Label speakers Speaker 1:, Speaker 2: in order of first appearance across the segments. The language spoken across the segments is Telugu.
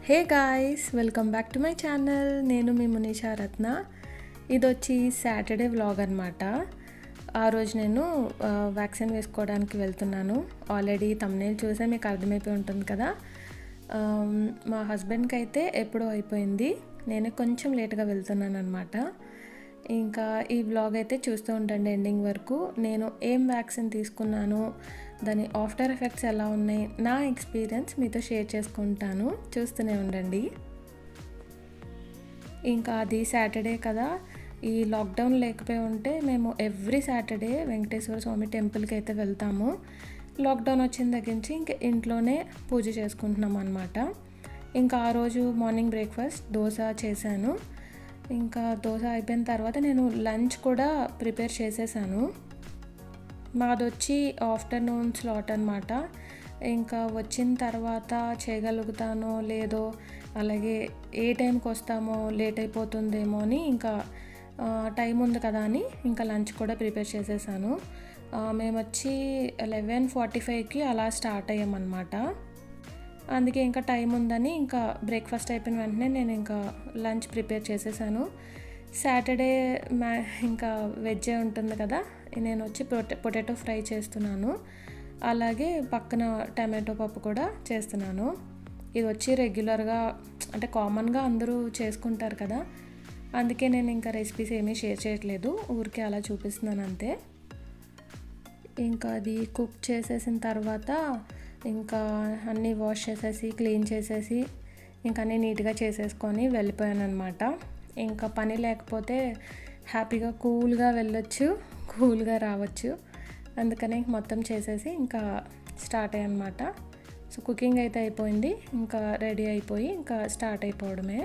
Speaker 1: hey guys welcome back to my channel నేను మీ మునీషా రత్న ఇది వచ్చి సాటర్డే వ్లాగ్ అనమాట ఆ రోజు నేను ఆ, వ్యాక్సిన్ వేసుకోవడానికి వెళ్తున్నాను ఆల్రెడీ తమ్నేల్ చూసే మీకు అర్థమైపోయి ఉంటుంది కదా ఆమ్, మా హస్బెండ్కి అయితే ఎప్పుడో అయిపోయింది నేను కొంచెం లేట్గా వెళ్తున్నాను అనమాట ఇంకా ఈ బ్లాగ్ అయితే చూస్తూ ఉండండి ఎండింగ్ వరకు నేను ఏం వ్యాక్సిన్ తీసుకున్నాను దాని ఆఫ్టర్ ఎఫెక్ట్స్ ఎలా ఉన్నాయి నా ఎక్స్పీరియన్స్ మీతో షేర్ చేసుకుంటాను చూస్తూనే ఉండండి ఇంకా అది సాటర్డే కదా ఈ లాక్డౌన్ లేకపోయి ఉంటే మేము ఎవ్రీ సాటర్డే వెంకటేశ్వర స్వామి టెంపుల్కి అయితే వెళ్తాము లాక్డౌన్ వచ్చిన దగ్గర నుంచి ఇంక ఇంట్లోనే పూజ చేసుకుంటున్నాం అనమాట ఇంకా ఆ రోజు మార్నింగ్ బ్రేక్ఫాస్ట్ దోశ చేశాను ఇంకా దోశ అయిపోయిన తర్వాత నేను లంచ్ కూడా ప్రిపేర్ చేసేసాను మాది వచ్చి ఆఫ్టర్నూన్ స్లాట్ అనమాట ఇంకా వచ్చిన తర్వాత చేయగలుగుతానో లేదో అలాగే ఏ టైంకి వస్తామో లేట్ అయిపోతుందేమో అని ఇంకా ఆ, టైం ఉంది కదా అని ఇంకా లంచ్ కూడా ప్రిపేర్ చేసేసాను ఆ, మేము వచ్చి లెవెన్ ఫార్టీ ఫైవ్కి అలా స్టార్ట్ అయ్యామన్నమాట అందుకే ఇంకా టైం ఉందని ఇంకా బ్రేక్ఫాస్ట్ అయిపోయిన వెంటనే నేను ఇంకా లంచ్ ప్రిపేర్ చేసేసాను సాటర్డే మ్యా ఇంకా వెజ్జే ఉంటుంది కదా నేను వచ్చి పొట పొటాటో ఫ్రై చేస్తున్నాను అలాగే పక్కన టమాటో పప్పు కూడా చేస్తున్నాను ఇది వచ్చి రెగ్యులర్గా అంటే కామన్గా అందరూ చేసుకుంటారు కదా అందుకే నేను ఇంకా రెసిపీస్ ఏమీ షేర్ చేయట్లేదు ఊరికే అలా చూపిస్తున్నాను అంతే ఇంకా అది కుక్ చేసేసిన తర్వాత ఇంకా అన్నీ వాష్ చేసేసి క్లీన్ చేసేసి ఇంకా అన్నీ నీట్గా చేసేసుకొని వెళ్ళిపోయాను అనమాట ఇంకా పని లేకపోతే హ్యాపీగా కూల్గా వెళ్ళొచ్చు కూల్గా రావచ్చు అందుకని మొత్తం చేసేసి ఇంకా స్టార్ట్ అయ్యనమాట సో కుకింగ్ అయితే అయిపోయింది ఇంకా రెడీ అయిపోయి ఇంకా స్టార్ట్ అయిపోవడమే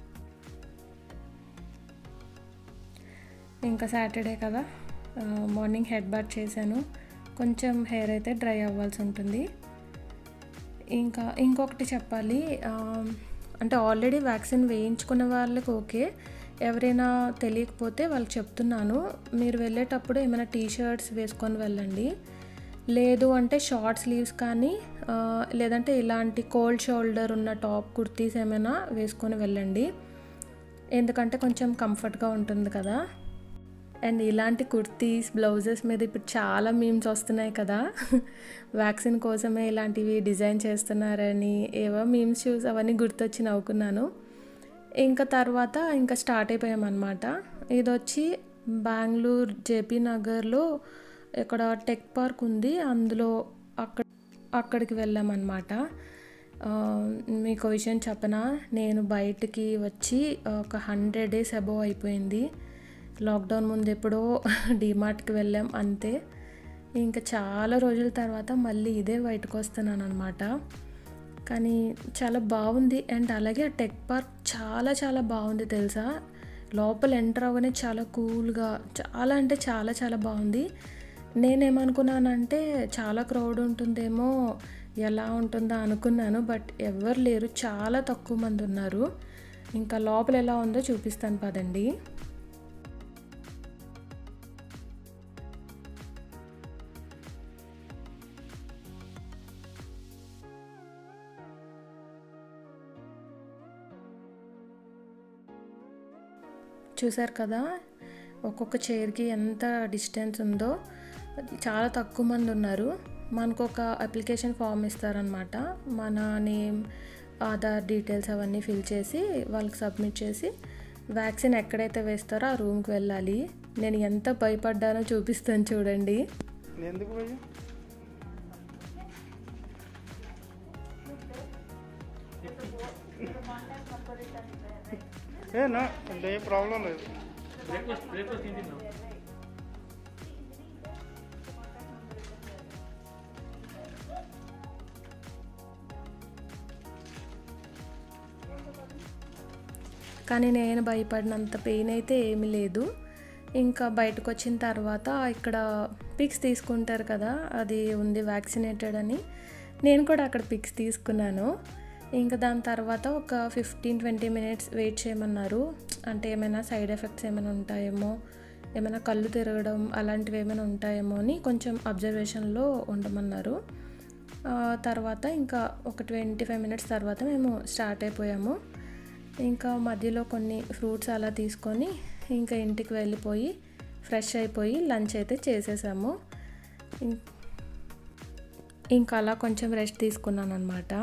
Speaker 1: ఇంకా సాటర్డే కదా ఆ, మార్నింగ్ హెడ్ బాత్ చేశాను కొంచెం హెయిర్ అయితే డ్రై అవ్వాల్సి ఉంటుంది ఇంకా ఇంకొకటి చెప్పాలి ఆ, అంటే ఆల్రెడీ వ్యాక్సిన్ వేయించుకున్న వాళ్ళకి ఓకే ఎవరైనా తెలియకపోతే వాళ్ళకి చెప్తున్నాను మీరు వెళ్ళేటప్పుడు ఏమైనా టీ షర్ట్స్ వేసుకొని వెళ్ళండి లేదు అంటే షార్ట్ స్లీవ్స్ కానీ ఆ, లేదంటే ఇలాంటి కోల్డ్ షోల్డర్ ఉన్న టాప్ కుర్తీస్ ఏమైనా వేసుకొని వెళ్ళండి ఎందుకంటే కొంచెం కంఫర్ట్గా ఉంటుంది కదా అండ్ ఇలాంటి కుర్తీస్ బ్లౌజెస్ మీద ఇప్పుడు చాలా మీమ్స్ వస్తున్నాయి కదా వ్యాక్సిన్ కోసమే ఇలాంటివి డిజైన్ చేస్తున్నారని ఏవో మీమ్స్ చూసి అవన్నీ గుర్తొచ్చి నవ్వుకున్నాను ఇంకా తర్వాత ఇంకా స్టార్ట్ అయిపోయామన్నమాట ఇది వచ్చి బెంగళూరు జేపీ నగర్లో ఇక్కడ టెక్ పార్క్ ఉంది అందులో అక్కడ అక్కడికి వెళ్ళామన్నమాట ఆ, మీకు ఒక విషయం చెప్పనా నేను బయటికి వచ్చి ఒక హండ్రెడ్ డేస్ అబోవ్ అయిపోయింది లాక్డౌన్ ముందు ఎప్పుడో డిమార్ట్కి వెళ్ళాం అంతే ఇంకా చాలా రోజుల తర్వాత మళ్ళీ ఇదే బయటకు వస్తున్నాను అనమాట కానీ చాలా బాగుంది అండ్ అలాగే ఆ టెక్ పార్క్ చాలా చాలా బాగుంది తెలుసా లోపల ఎంటర్ అవ్వగానే చాలా కూల్గా చాలా అంటే చాలా చాలా బాగుంది నేనేమనుకున్నానంటే చాలా క్రౌడ్ ఉంటుందేమో ఎలా ఉంటుందో అనుకున్నాను బట్ ఎవరు లేరు చాలా తక్కువ మంది ఉన్నారు ఇంకా లోపల ఎలా ఉందో చూపిస్తాను పదండి చూసారు కదా ఒక్కొక్క చైర్కి ఎంత డిస్టెన్స్ ఉందో చాలా తక్కువ మంది ఉన్నారు మనకు ఒక అప్లికేషన్ ఫామ్ ఇస్తారనమాట మన నేమ్ ఆధార్ డీటెయిల్స్ అవన్నీ ఫిల్ చేసి వాళ్ళకి సబ్మిట్ చేసి వ్యాక్సిన్ ఎక్కడైతే వేస్తారో ఆ రూమ్కి వెళ్ళాలి నేను ఎంత భయపడ్డానో చూపిస్తాను చూడండి
Speaker 2: ఎందుకు భయ్య ఏ నా అంటే ఏ ప్రాబ్లం లేదు
Speaker 3: బ్రేక్ఫాస్ట్ బ్రేక్ఫాస్ట్ ఏం తిన్నావు
Speaker 1: కానీ నేను భయపడినంత పెయిన్ అయితే ఏమీ లేదు ఇంకా బయటకు వచ్చిన తర్వాత ఇక్కడ పిక్స్ తీసుకుంటారు కదా అది ఉంది వ్యాక్సినేటెడ్ అని నేను కూడా అక్కడ పిక్స్ తీసుకున్నాను ఇంకా దాని తర్వాత ఒక ఫిఫ్టీన్ ట్వంటీ మినిట్స్ వెయిట్ చేయమన్నారు అంటే ఏమైనా సైడ్ ఎఫెక్ట్స్ ఏమైనా ఉంటాయేమో ఏమైనా కళ్ళు తిరగడం అలాంటివి ఏమైనా ఉంటాయేమో అని కొంచెం అబ్జర్వేషన్లో ఉండమన్నారు ఆ, తర్వాత ఇంకా ఒక ట్వంటీ ఫైవ్ మినిట్స్ తర్వాత మేము స్టార్ట్ అయిపోయాము ఇంకా మధ్యలో కొన్ని ఫ్రూట్స్ అలా తీసుకొని ఇంకా ఇంటికి వెళ్ళిపోయి ఫ్రెష్ అయిపోయి లంచ్ అయితే చేసేసాము ఇం- ఇంకా అలా కొంచెం రెస్ట్ తీసుకున్నాను అనమాట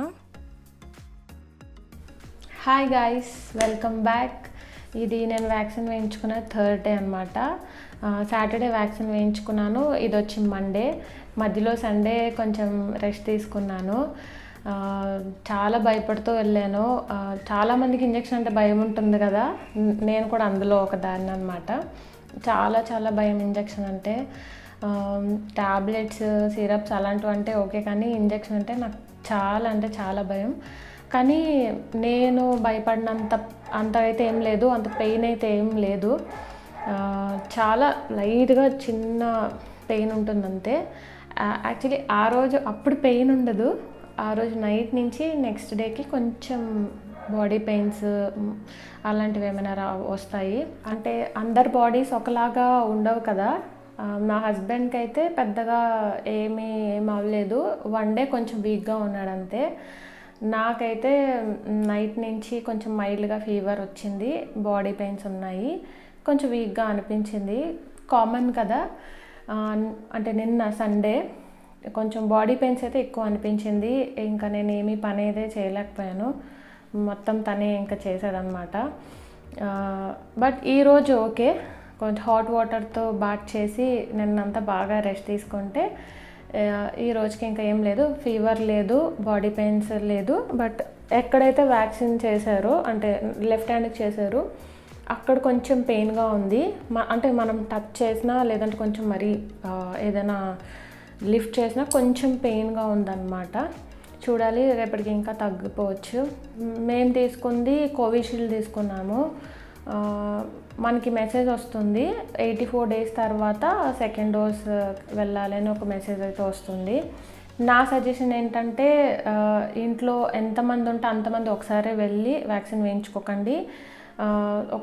Speaker 1: హాయ్ గాయ్స్ వెల్కమ్ బ్యాక్ ఇది నేను వ్యాక్సిన్ వేయించుకున్న థర్డ్ డే అనమాట సాటర్డే వ్యాక్సిన్ వేయించుకున్నాను ఇది వచ్చి మండే మధ్యలో సండే కొంచెం రెస్ట్ తీసుకున్నాను ఆ, చాలా భయపడుతూ వెళ్ళాను ఆ, చాలామందికి ఇంజెక్షన్ అంటే భయం ఉంటుంది కదా న- నేను కూడా అందులో ఒక దాన్ని అనమాట చాలా చాలా భయం ఇంజెక్షన్ అంటే ట్యాబ్లెట్స్ సిరప్స్ అలాంటివి అంటే ఓకే కానీ ఇంజెక్షన్ అంటే నాకు చాలా అంటే చాలా భయం కానీ నేను భయపడినంత అంత అయితే ఏం లేదు అంత పెయిన్ అయితే ఏం లేదు ఆ, చాలా లైట్గా చిన్న పెయిన్ ఉంటుంది అంతే యాక్చువల్లీ ఆ రోజు అప్పుడు పెయిన్ ఉండదు ఆ రోజు నైట్ నుంచి నెక్స్ట్ డేకి కొంచెం బాడీ పెయిన్స్ అలాంటివి ఏమైనా రా వస్తాయి అంటే అందరి బాడీస్ ఒకలాగా ఉండవు కదా ఆ, నా హస్బెండ్కి అయితే పెద్దగా ఏమీ ఏం అవ్వలేదు వన్ డే కొంచెం వీక్గా ఉన్నాడు అంతే నాకైతే నైట్ నుంచి కొంచెం మైల్డ్గా ఫీవర్ వచ్చింది బాడీ పెయిన్స్ ఉన్నాయి కొంచెం వీక్గా అనిపించింది కామన్ కదా ఆ, అంటే నిన్న సండే కొంచెం బాడీ పెయిన్స్ అయితే ఎక్కువ అనిపించింది ఇంకా నేను ఏమీ పని అయితే చేయలేకపోయాను మొత్తం తనే ఇంకా చేసేదన్నమాట బట్ ఈరోజు ఓకే కొంచెం హాట్ వాటర్తో బాత్ చేసి నిన్నంతా బాగా రెస్ట్ తీసుకుంటే ఆ, ఈ రోజుకి ఇంకా ఏం లేదు ఫీవర్ లేదు బాడీ పెయిన్స్ లేదు బట్ ఎక్కడైతే వ్యాక్సిన్ చేశారో అంటే లెఫ్ట్ హ్యాండ్కి చేశారో అక్కడ కొంచెం పెయిన్గా ఉంది మ- అంటే మనం టచ్ చేసినా లేదంటే కొంచెం మరీ ఆ, ఏదైనా లిఫ్ట్ చేసినా కొంచెం పెయిన్గా ఉందన్నమాట చూడాలి రేపటికి ఇంకా తగ్గిపోవచ్చు మేము తీసుకుంది కోవిషీల్డ్ తీసుకున్నాము ఆ, మనకి మెసేజ్ వస్తుంది ఎయిటీ ఫోర్ డేస్ తర్వాత సెకండ్ డోస్ వెళ్ళాలని ఒక మెసేజ్ అయితే వస్తుంది నా సజెషన్ ఏంటంటే ఆ, ఇంట్లో ఎంతమంది ఉంటే అంతమంది ఒకసారి వెళ్ళి వ్యాక్సిన్ వేయించుకోకండి ఆ, ఒక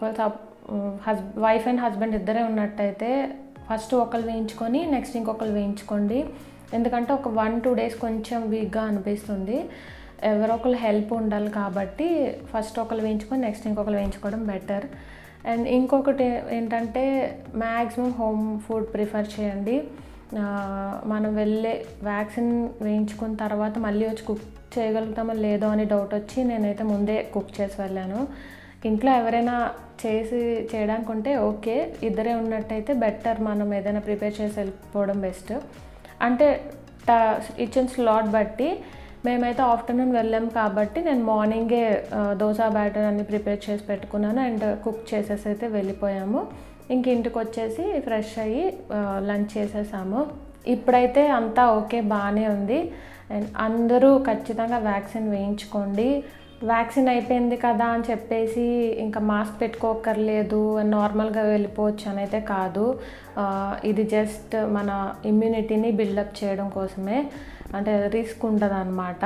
Speaker 1: హస్ వైఫ్ అండ్ హస్బెండ్ ఇద్దరే ఉన్నట్టయితే ఫస్ట్ ఒకరు వేయించుకొని నెక్స్ట్ ఇంకొకరు వేయించుకోండి ఎందుకంటే ఒక వన్ టూ డేస్ కొంచెం వీక్గా అనిపిస్తుంది ఎవరో ఒకరు హెల్ప్ ఉండాలి కాబట్టి ఫస్ట్ ఒకరు వేయించుకొని నెక్స్ట్ ఇంకొకరు వేయించుకోవడం బెటర్ అండ్ ఇంకొకటి ఏంటంటే మ్యాక్సిమం హోమ్ ఫుడ్ ప్రిఫర్ చేయండి ఆ, మనం వెళ్ళే వ్యాక్సిన్ వేయించుకున్న తర్వాత మళ్ళీ వచ్చి కుక్ చేయగలుగుతామో లేదో అని డౌట్ వచ్చి నేనైతే ముందే కుక్ చేసి వెళ్ళాను ఇంట్లో ఎవరైనా చేసి చేయడానికి ఉంటే ఓకే ఇద్దరే ఉన్నట్టయితే బెటర్ మనం ఏదైనా ప్రిపేర్ చేసి వెళ్ళిపోవడం బెస్ట్ అంటే టా ఇచ్చిన స్లాట్ బట్టి మేమైతే ఆఫ్టర్నూన్ వెళ్ళాం కాబట్టి నేను మార్నింగే ఆ, దోశ బ్యాటర్ అన్ని ప్రిపేర్ చేసి పెట్టుకున్నాను అండ్ కుక్ చేసేసి అయితే వెళ్ళిపోయాము ఇంక ఇంటికి వచ్చేసి ఫ్రెష్ అయ్యి లంచ్ చేసేసాము ఇప్పుడైతే అంతా ఓకే బాగానే ఉంది అండ్ అందరూ ఖచ్చితంగా వ్యాక్సిన్ వేయించుకోండి వ్యాక్సిన్ అయిపోయింది కదా అని చెప్పేసి ఇంకా మాస్క్ పెట్టుకోకర్లేదు నార్మల్గా వెళ్ళిపోవచ్చు అని అయితే కాదు ఆ, ఇది జస్ట్ మన ఇమ్యూనిటీని బిల్డప్ చేయడం కోసమే అంటే రిస్క్ ఉంటుంది అనమాట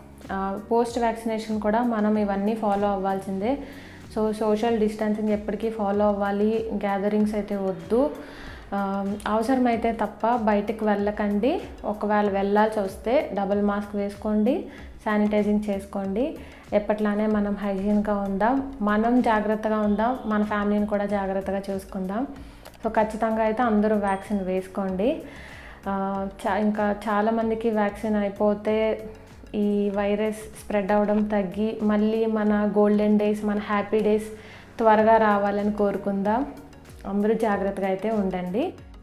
Speaker 1: పోస్ట్ వ్యాక్సినేషన్ కూడా మనం ఇవన్నీ ఫాలో అవ్వాల్సిందే సో సోషల్ డిస్టెన్సింగ్ ఎప్పటికీ ఫాలో అవ్వాలి గ్యాదరింగ్స్ అయితే వద్దు ఆ, అవసరమైతే తప్ప బయటకు వెళ్ళకండి ఒకవేళ వెళ్ళాల్సి వస్తే డబుల్ మాస్క్ వేసుకోండి శానిటైజింగ్ చేసుకోండి ఎప్పట్లానే మనం హైజీన్గా ఉందాం మనం జాగ్రత్తగా ఉందాం మన ఫ్యామిలీని కూడా జాగ్రత్తగా చూసుకుందాం సో ఖచ్చితంగా అయితే అందరూ వ్యాక్సిన్ వేసుకోండి ఆ, చా ఇంకా చాలామందికి వ్యాక్సిన్ అయిపోతే ఈ వైరస్ స్ప్రెడ్ అవ్వడం తగ్గి మళ్ళీ మన గోల్డెన్ డేస్ మన హ్యాపీ డేస్ త్వరగా రావాలని కోరుకుందాం అందరూ జాగ్రత్తగా అయితే ఉండండి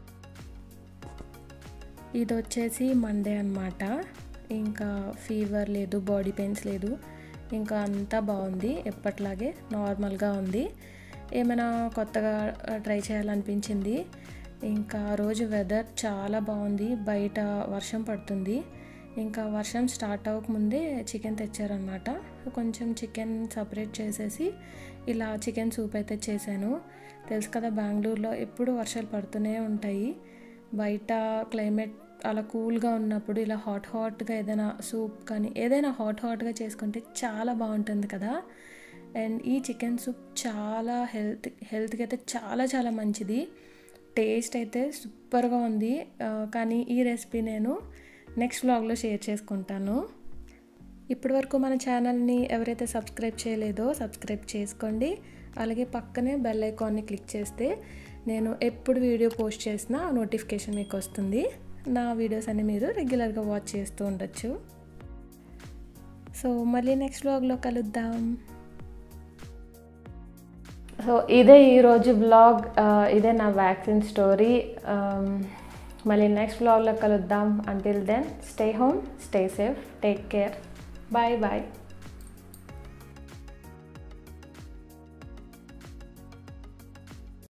Speaker 1: ఇది వచ్చేసి మండే అనమాట ఇంకా ఫీవర్ లేదు బాడీ పెయిన్స్ లేదు ఇంకా అంతా బాగుంది ఎప్పట్లాగే నార్మల్గా ఉంది ఏమైనా కొత్తగా ట్రై చేయాలనిపించింది ఇంకా ఆ రోజు వెదర్ చాలా బాగుంది బయట వర్షం పడుతుంది ఇంకా వర్షం స్టార్ట్ అవ్వకముందే చికెన్ తెచ్చారనమాట కొంచెం చికెన్ సపరేట్ చేసేసి ఇలా చికెన్ సూప్ అయితే చేశాను తెలుసు కదా బెంగళూరులో ఎప్పుడు వర్షాలు పడుతూనే ఉంటాయి బయట క్లైమేట్ అలా కూల్గా ఉన్నప్పుడు ఇలా హాట్ హాట్గా ఏదైనా సూప్ కానీ ఏదైనా హాట్ హాట్గా చేసుకుంటే చాలా బాగుంటుంది కదా అండ్ ఈ చికెన్ సూప్ చాలా హెల్త్ హెల్త్కి అయితే చాలా చాలా మంచిది టేస్ట్ అయితే సూపర్గా ఉంది ఆ, కానీ ఈ రెసిపీ నేను నెక్స్ట్ వ్లాగ్లో షేర్ చేసుకుంటాను ఇప్పటి వరకు మన ఛానల్ని ఎవరైతే సబ్స్క్రైబ్ చేయలేదో సబ్స్క్రైబ్ చేసుకోండి అలాగే పక్కనే బెల్ ఐకాన్ని క్లిక్ చేస్తే నేను ఎప్పుడు వీడియో పోస్ట్ చేసినా నోటిఫికేషన్ మీకు వస్తుంది నా వీడియోస్ అన్ని మీరు రెగ్యులర్గా వాచ్ చేస్తూ ఉండొచ్చు సో మళ్ళీ నెక్స్ట్ వ్లాగ్లో కలుద్దాం సో ఇదే ఈరోజు బ్లాగ్ ఇదే నా వ్యాక్సిన్ స్టోరీ మళ్ళీ నెక్స్ట్ వ్లాగ్లో కలుద్దాం until then stay home stay safe take care bye bye